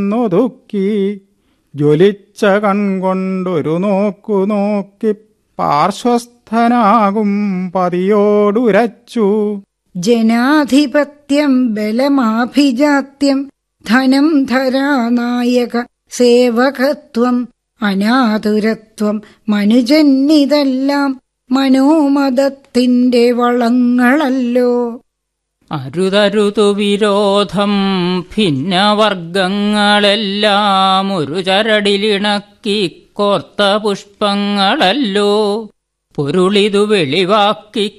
നൊതുക്കി ജ്വലിച്ച കൺകൊണ്ടൊരു നോക്കു നോക്കി പാർശ്വസ്ഥനാകും പതിയോടുരച്ചു ജനാധിപത്യം ബലമാഭിജാത്യം ധനം ധരാനായക സേവകത്വം അനാതുരത്വം മനുജന്നിതെല്ലാം മനോമതത്തിന്റെ വളങ്ങളല്ലോ അരുതരുതു വിരോധം ഭിന്നവർഗങ്ങളെല്ലാം ഒരു ചരടിലിണക്കി കോർത്ത പുഷ്പങ്ങളല്ലോ പൊരുളിതു വെളിവാക്കി